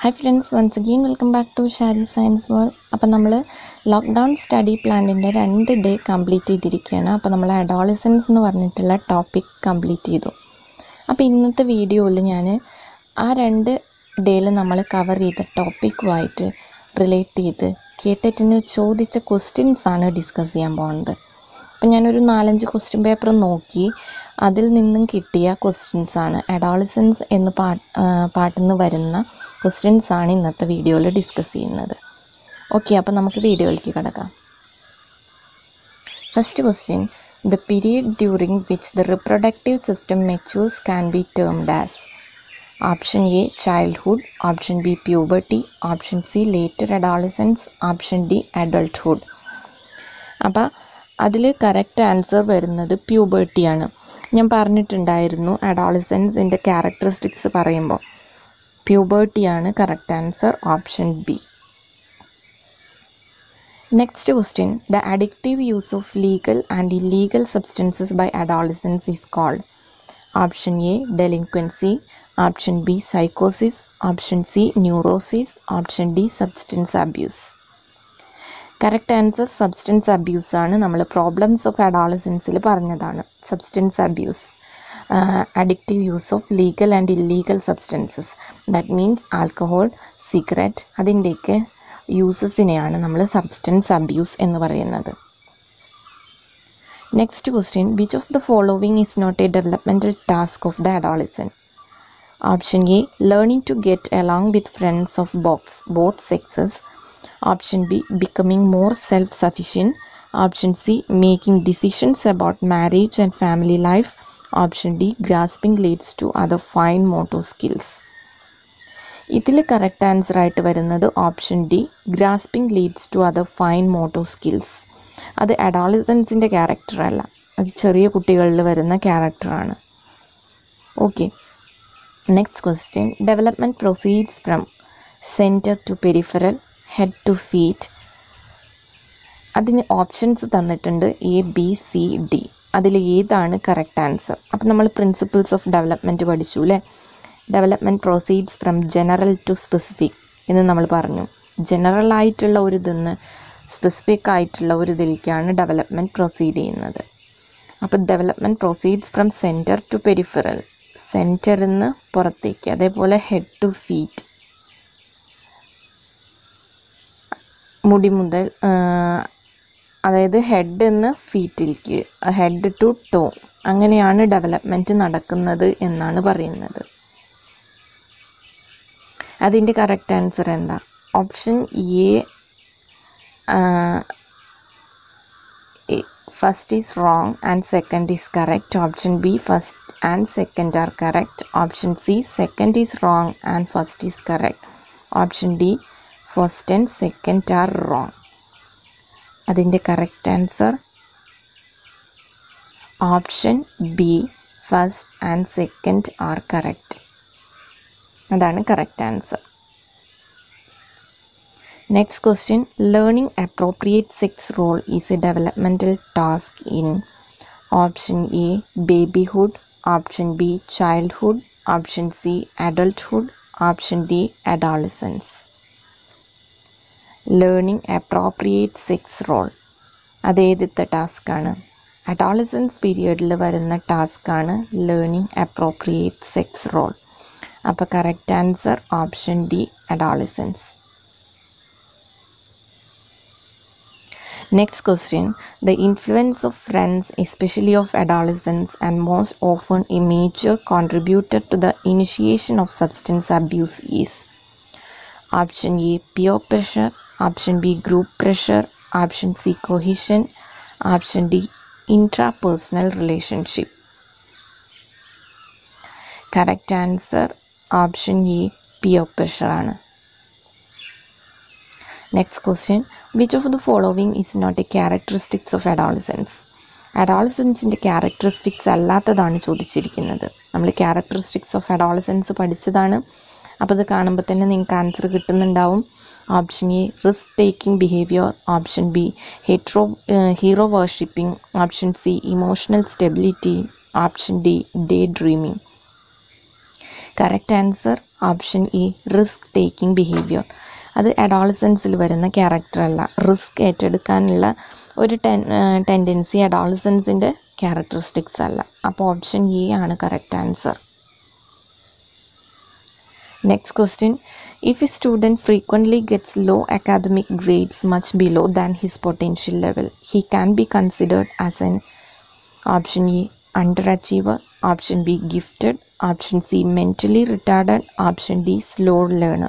Hi friends once again welcome back to Shari science world അപ്പോൾ നമ്മൾ lockdown study പ്ലാനിൻ്റെ രണ്ട് day complete ചെയ്തിരിക്കുകയാണ് അപ്പോൾ നമ്മൾ അഡോളസൻസ് എന്ന് പറഞ്ഞിട്ടുള്ള ടോപ്പിക് കംപ്ലീറ്റ് ചെയ്തു അപ്പോൾ ഇന്നത്തെ വീഡിയോയിൽ ഞാൻ ആ രണ്ട് ഡേയിൽ നമ്മൾ കവർ ചെയ്ത ടോപ്പിക്കുമായിട്ട് റിലേറ്റ് ചെയ്ത് കേട്ടിട്ടിന് ചോദിച്ച ക്വസ്റ്റ്യൻസ് ആണ് ഡിസ്കസ് ചെയ്യാൻ പോകുന്നത് അപ്പം ഞാനൊരു നാലഞ്ച് ക്വസ്റ്റ്യൻ പേപ്പർ നോക്കി അതിൽ നിന്നും കിട്ടിയ ക്വസ്റ്റ്യൻസ് ആണ് അഡോളസൻസ് എന്ന് പാ പാട്ടിൽ നിന്ന് വരുന്ന ക്വസ്റ്റ്യൻസ് ആണ് ഇന്നത്തെ വീഡിയോയിൽ ഡിസ്കസ് ചെയ്യുന്നത് ഓക്കെ അപ്പോൾ നമുക്ക് വീഡിയോയിലേക്ക് കിടക്കാം first question the period during which the reproductive system matures can be termed as option A childhood option B puberty option C later adolescence option D adulthood അപ്പോൾ അതിൽ കറക്റ്റ് ആൻസർ വരുന്നത് പ്യൂബർട്ടിയാണ് ഞാൻ പറഞ്ഞിട്ടുണ്ടായിരുന്നു അഡോളസൻസിൻ്റെ ക്യാരക്ടറിസ്റ്റിക്സ് പറയുമ്പോൾ പ്യൂബർട്ടിയാണ് correct answer option B next question the addictive use of legal and illegal substances by adolescence is called option A delinquency option B സൈക്കോസിസ് option C neurosis option D substance abuse correct answer substance abuse ആണ് നമ്മൾ problems of അഡോളസൻസിൽ പറഞ്ഞതാണ് substance abuse addictive use of legal and illegal substances that means alcohol cigarette അതിൻ്റെയൊക്കെ യൂസസിനെയാണ് നമ്മൾ സബ്സ്റ്റൻസ് അബ്യൂസ് എന്ന് പറയുന്നത് next question which of the following is not a developmental task of the adolescent option A learning to get along with friends of box both sexes option B becoming more self sufficient option C making decisions about marriage and family life option D grasping leads to other fine motor skills ഇതിൽ correct answer ആയിട്ട് വരുന്നത് option D grasping leads to other fine motor skills അത് അഡോളിസൻസിൻ്റെ ക്യാരക്ടറല്ല അത് ചെറിയ കുട്ടികളിൽ വരുന്ന ക്യാരക്ടറാണ് okay next question development proceeds from centre to peripheral head to feet അതിന് ഓപ്ഷൻസ് തന്നിട്ടുണ്ട് എ ബി സി ഡി അതിൽ ഏതാണ് കറക്റ്റ് ആൻസർ അപ്പം നമ്മൾ പ്രിൻസിപ്പിൾസ് ഓഫ് ഡെവലപ്മെൻറ്റ് പഠിച്ചു അല്ലേ development proceeds from general to specific എന്ന് നമ്മൾ പറഞ്ഞു ജനറൽ ആയിട്ടുള്ള ഒരു ഇതിന്ന് സ്പെസിഫിക് ആയിട്ടുള്ള ഒരു ഇതിലേക്കാണ് ഡെവലപ്മെൻറ്റ് പ്രൊസീഡ് ചെയ്യുന്നത് അപ്പോൾ development proceeds from centre to peripheral സെൻറ്ററിൽ നിന്ന് പുറത്തേക്ക് അതേപോലെ ഹെഡ് ടു ഫീറ്റ് മുടി മുതൽ അതായത് ഹെഡ് നിന്ന് ഫീറ്റിലേക്ക് ഹെഡ് ടു ടോ അങ്ങനെയാണ് ഡെവലപ്മെൻറ്റ് നടക്കുന്നത് എന്നാണ് പറയുന്നത് അതിൻ്റെ കറക്റ്റ് ആൻസർ എന്താ option A first is wrong and second is correct option B first and second are correct option C second is wrong and first is correct option D first and second are wrong അതിൻ്റെ correct answer option B first and second are correct അതാണ് correct answer next question learning appropriate sex role is A developmental task in option A babyhood option B childhood option C adulthood option D adolescence learning appropriate sex role അതേതിത്തെ ടാസ്ക്കാണ് adolescence പീരിയഡിൽ വരുന്ന ടാസ്ക്കാണ് learning appropriate sex role അപ്പോൾ correct answer option D adolescence next question the influence of friends especially of adolescence and most often a major contributor to the initiation of substance abuse is option A peer pressure option B group pressure option C cohesion option D intrapersonal relationship correct answer option A peer പ്രഷറാണ് next question which of the following is not a characteristics of adolescence അഡോളിസൻസിൻ്റെ characteristics അല്ലാത്തതാണ് ചോദിച്ചിരിക്കുന്നത് നമ്മൾ characteristics of adolescence പഠിച്ചതാണ് അപ്പോൾ ഇത് കാണുമ്പോൾ തന്നെ നിങ്ങൾക്ക് ആൻസർ കിട്ടുന്നുണ്ടാവും option A risk taking behaviour option B hetero hero worshipping option C emotional stability option D day dreaming correct answer option A risk taking behaviour അത് അഡോളസൻസിൽ വരുന്ന ക്യാരക്ടർ അല്ല റിസ്ക് ഏറ്റെടുക്കാനുള്ള ഒരു ടെൻ ടെൻഡൻസി അഡോളസൻസിൻ്റെ ക്യാരക്ടറിസ്റ്റിക്സ് അല്ല അപ്പോൾ option A ആണ് correct answer Next question If a student frequently gets low academic grades much below than his potential level, he can be considered as an option A underachiever, option B gifted, option C mentally retarded, option D slow learner.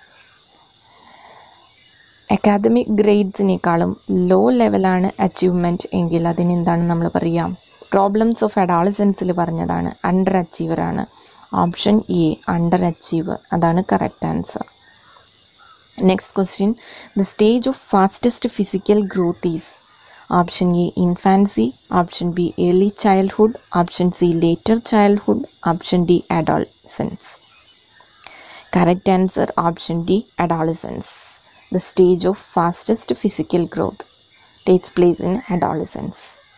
Academic ഗ്രേഡ്സിനേക്കാളും low ലെവലാണ് achievement എങ്കിൽ അതിനെന്താണ് നമ്മൾ പറയാം problems of അഡോളസൻസിൽ പറഞ്ഞതാണ് under അച്ചീവറാണ് option A under achiever അതാണ് correct answer next question the stage of fastest physical growth is option A infancy option B early childhood option C later childhood option D adolescence correct answer option D adolescence the stage of fastest physical growth takes place in adolescence.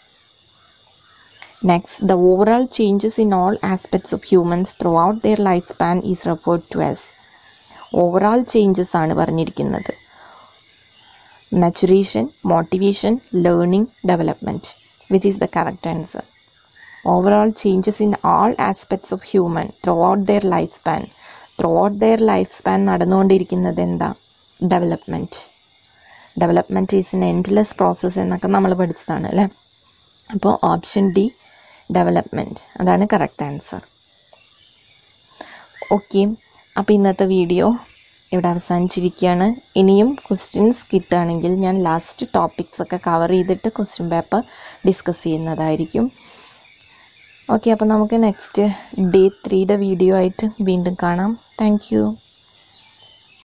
Next, the overall changes in all aspects of humans throughout their lifespan is referred to as overall changes ആണ് പറഞ്ഞിരിക്കുന്നത് maturation motivation learning development which is the correct answer overall changes in all aspects of human throughout their life span throughout their life span നടന്നുകൊണ്ടിരിക്കുന്നത് എന്താ development development is an endless process എന്നൊക്കെ നമ്മൾ പഠിച്ചതാണ് അല്ലേ അപ്പോൾ option D development അതാണ് correct answer okay അപ്പോൾ ഇന്നത്തെ വീഡിയോ ഇവിടെ അവസാനിച്ചിരിക്കുകയാണ് ഇനിയും ക്വസ്റ്റ്യൻസ് കിട്ടുകയാണെങ്കിൽ ഞാൻ ലാസ്റ്റ് ടോപ്പിക്സ് ഒക്കെ കവർ ചെയ്തിട്ട് ക്വസ്റ്റ്യൻ പേപ്പർ ഡിസ്കസ് ചെയ്യുന്നതായിരിക്കും ഓക്കെ അപ്പോൾ നമുക്ക് നെക്സ്റ്റ് ഡേ ത്രീയുടെ വീഡിയോ ആയിട്ട് വീണ്ടും കാണാം താങ്ക്